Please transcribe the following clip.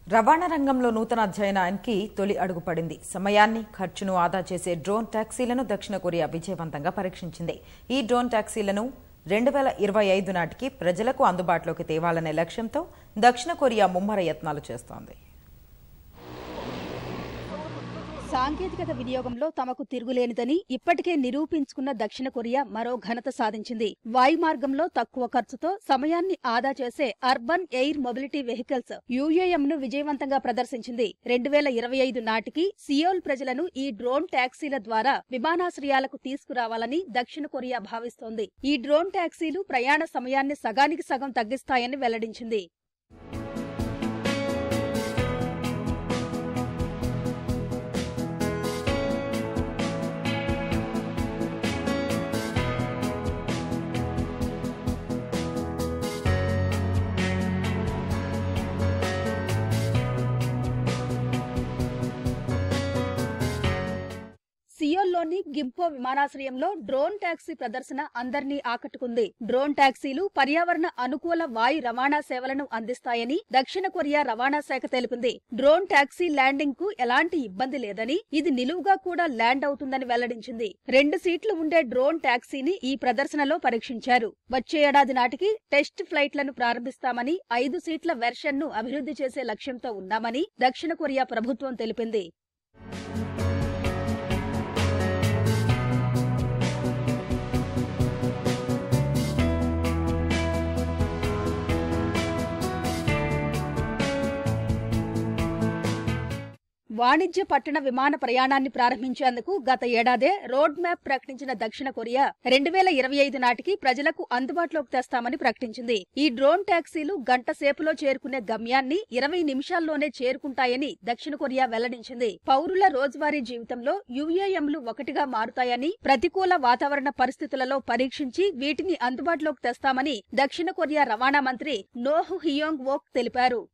రవాణా రంగంలో నూతన అధ్యయనానికి తొలి అడుగు పడింది సమయాన్ని ఖర్చును ఆదా చేసే డ్రోన్ టాక్సీలను దక్షిణ కొరియా విజయవంతంగా పరీక్షించింది ఈ డ్రోన్ టాక్సీలను రెండు వేల ఇరవై ఐదు నాటికి ప్రజలకు అందుబాటులోకి తేవాలనే లక్ష్యంతో దక్షిణ కొరియా ముమ్మర యత్నాలు చేస్తోంది సాంకేతికత వినియోగంలో తమకు తిరుగులేనిదని ఇప్పటికే నిరూపించుకున్న దక్షిణ కొరియా మరో ఘనత సాధించింది వాయు మార్గంలో తక్కువ ఖర్చుతో సమయాన్ని ఆదా చేసే urban air mobility vehicles UAM ను విజయవంతంగా ప్రదర్శించింది రెండు వేల ఇరవై ఐదు నాటికి సియోల్ ప్రజలను ఈ డ్రోన్ టాక్సీల ద్వారా విమానాశ్రయాలకు తీసుకురావాలని దక్షిణ కొరియా భావిస్తోంది ఈ డ్రోన్ టాక్సీలు ప్రయాణ సమయాన్ని సగానికి సగం తగ్గిస్తాయని వెల్లడించింది సియోల్లోని గింపో విమానాశ్రయంలో డ్రోన్ టాక్సీ ప్రదర్శన అందర్నీ ఆకట్టుకుంది డ్రోన్ టాక్సీలు పర్యావరణ అనుకూల వాయు రవాణా సేవలను అందిస్తాయని దక్షిణ కొరియా రవాణా శాఖ తెలిపింది డ్రోన్ టాక్సీ ల్యాండింగ్ కు ఎలాంటి ఇబ్బంది లేదని ఇది నిలువుగా కూడా ల్యాండ్ అవుతుందని వెల్లడించింది రెండు సీట్లు ఉండే డ్రోన్ టాక్సీని ఈ ప్రదర్శనలో పరీక్షించారు వచ్చే ఏడాది నాటికి టెస్ట్ ఫ్లైట్లను ప్రారంభిస్తామని ఐదు సీట్ల వెర్షన్ ను అభివృద్ధి చేసే లక్ష్యంతో ఉన్నామని దక్షిణ కొరియా ప్రభుత్వం తెలిపింది వాణిజ్య పట్టణ విమాన ప్రయాణాన్ని ప్రారంభించేందుకు గత ఏడాదే రోడ్ మ్యాప్ ప్రకటించిన దక్షిణ కొరియా రెండు వేల ఇరవై ఐదు నాటికి ప్రజలకు అందుబాటులోకి తెస్తామని ప్రకటించింది ఈ డ్రోన్ టాక్సీలు గంట సేపులో చేరుకునే గమ్యాన్ని ఇరవై నిమిషాల్లోనే చేరుకుంటాయని దక్షిణ కొరియా వెల్లడించింది పౌరుల రోజువారీ జీవితంలో యుఏఎంలు ఒకటిగా మారుతాయని ప్రతికూల వాతావరణ పరిస్థితులలో పరీక్షించి వీటిని అందుబాటులోకి తెస్తామని దక్షిణ కొరియా రవాణా మంత్రి నోహు హియోంగ్ వోక్ తెలిపారు